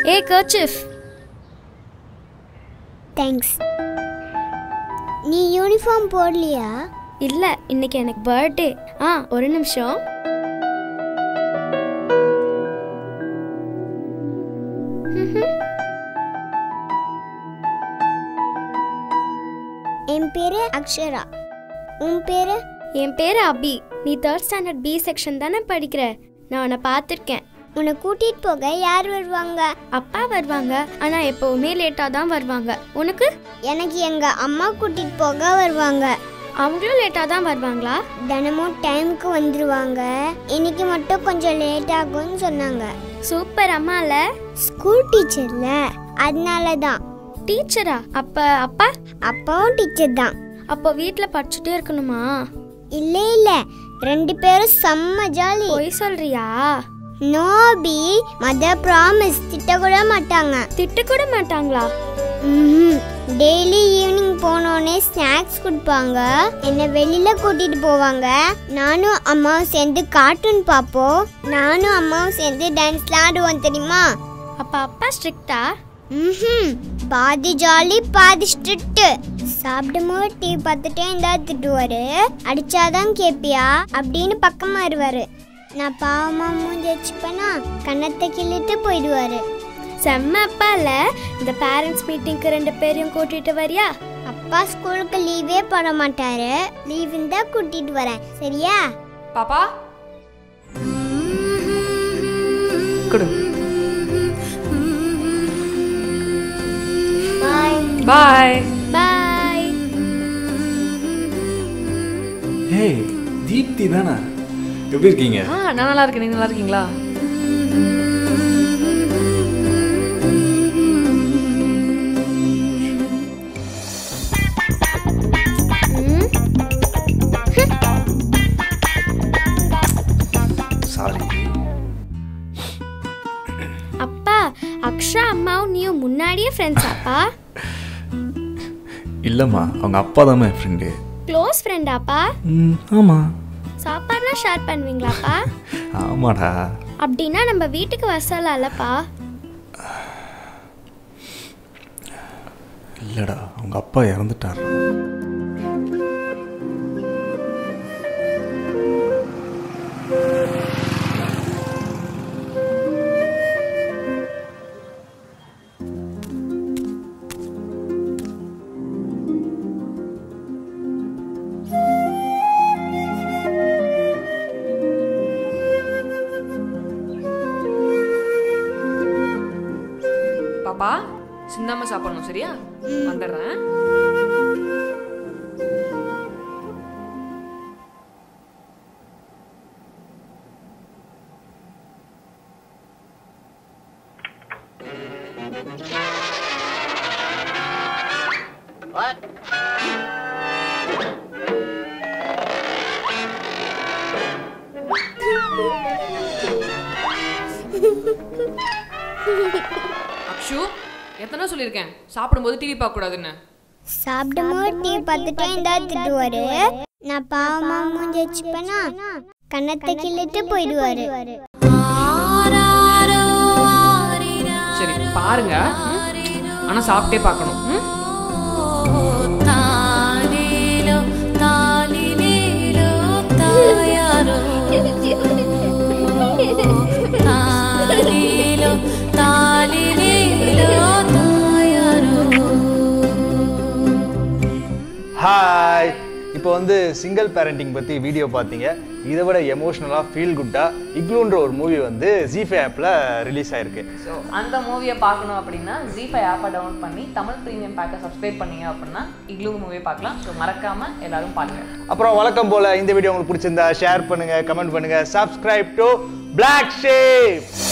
ஏ kerchief thanks நீ uniform போடலையா இல்ல இன்னைக்கு எனக்கு பர்த்டே ஆ ஒரு நிமிஷம் என் பேரு அக்ஷரா உன் பேரு என் பேரு அபி நீ தேர்ட் ஸ்டாண்டர்ட் பி செக்ஷன் தானே படிக்கிற நான் உன்னை பார்த்துருக்கேன் உன்னை கூட்டிட்டு போக யார் வருவாங்க அப்பா வருவாங்க ஆனா எப்பவுமே லேட்டா தான் வருவாங்க உனக்கு எனக்கு எங்க அம்மா கூட்டிட்டு போக வருவாங்க அவங்களும் லேட்டா தான் வருவாங்களா தினமும் டைம்க்கு வந்துருவாங்க இன்னைக்கு மட்டும் கொஞ்சம் லேட் ஆகும்னு சொன்னாங்க சூப்பர் அம்மால ஸ்கூல் டீச்சர்ல அதனால தான் டீச்சரா அப்ப அப்பா அப்பாவும் டீச்சர் தான் அப்போ வீட்ல படிச்சுட்டே இருக்கணுமா இல்ல இல்ல ரெண்டு பேரும் செம்ம ஜாலி பொய் சொல்றியா நோபி மதர் ப்ராமிஸ் திட்ட கூட மாட்டாங்க திட்டு கூட மாட்டாங்களா டெய்லி ஈவினிங் போனோடனே ஸ்நாக்ஸ் கொடுப்பாங்க என்னை வெளியில கூட்டிட்டு போவாங்க நானும் அம்மாவும் சேர்ந்து கார்ட்டூன் பார்ப்போம் நானும் அம்மாவும் சேர்ந்து டான்ஸ்லாம் ஆடுவோம் தெரியுமா அப்ப அப்பா ஸ்ட்ரிக்டா ம்ஹும் பாதி ஜாலி பாதி ஸ்ட்ரிக்ட் சாப்பிடும்போது டீ பார்த்துட்டே இருந்தா திட்டுவாரு அடிச்சாதான் கேப்பியா அப்படின்னு பக்கமா இருவாரு நான் பாவமா மூஞ்சி வச்சுப்பேனா கண்ணத்தை கிள்ளிட்டு போயிடுவாரு செம்ம அப்பா இல்ல இந்த பேரண்ட்ஸ் மீட்டிங்க்கு ரெண்டு பேரையும் கூட்டிட்டு வரியா அப்பா ஸ்கூலுக்கு லீவே போட மாட்டாரு லீவ் இருந்தா கூட்டிட்டு வரேன் சரியா பாப்பா கொடு பாய் பாய் ஏய் தீப்தி தானே எப்படி இருக்கீங்க ஆ நான் நல்லா இருக்கேன் நீங்க நல்லா இருக்கீங்களா சாரி அப்பா அக்ஷா அம்மாவும் நீயும் முன்னாடியே ஃப்ரெண்ட்ஸ் அப்பா இல்லைம்மா அவங்க அப்பா தான் என் ஃப்ரெண்டு க்ளோஸ் ஃப்ரெண்டாப்பா ம் ஆமாம் சாப்பாடுலாம் ஷேர் பண்ணுவீங்களாப்பா ஆமாடா அப்படின்னா நம்ம வீட்டுக்கு வர சொல்லலப்பா இல்லைடா அவங்க அப்பா இறந்துட்டார் பாப்பா சிந்தாம சாப்பிடணும் சரியா வந்துடுறேன் அக்ஷு எத்தனை சொல்லியிருக்கேன் சாப்பிடும்போது டிவி பார்க்க கூடாதுன்னு சாப்பிடும்போது டீ பார்த்துட்டே இருந்தா திட்டுவாரு நான் பாவமா மூஞ்சி வச்சுப்பேனா கண்ணத்தை கிள்ளிட்டு போயிடுவாரு சரி பாருங்க ம்? ஆனா சாப்பிட்டே பார்க்கணும் ம்? ஹாய் இப்போ வந்து சிங்கிள் பேரண்டிங் பற்றி வீடியோ பார்த்தீங்க இதை விட எமோஷ்னலாக ஃபீல் குட்டாக இக்லூன்ற ஒரு மூவி வந்து ஜிஃபை ஆப்பில் ரிலீஸ் ஆயிருக்கு ஸோ அந்த மூவியை பார்க்கணும் அப்படின்னா ஜி ஃபைவ் ஆப்பை டவுன்லோட் பண்ணி தமிழ் ப்ரீமியம் பேக்கை சப்ஸ்கிரைப் பண்ணீங்க அப்படின்னா இக்லூ மூவியை பார்க்கலாம் ஸோ மறக்காம எல்லாரும் பாருங்க அப்புறம் வழக்கம் போல் இந்த வீடியோ உங்களுக்கு பிடிச்சிருந்தா ஷேர் பண்ணுங்கள் கமெண்ட் பண்ணுங்கள் சப்ஸ்கிரைப் டு Black Sheep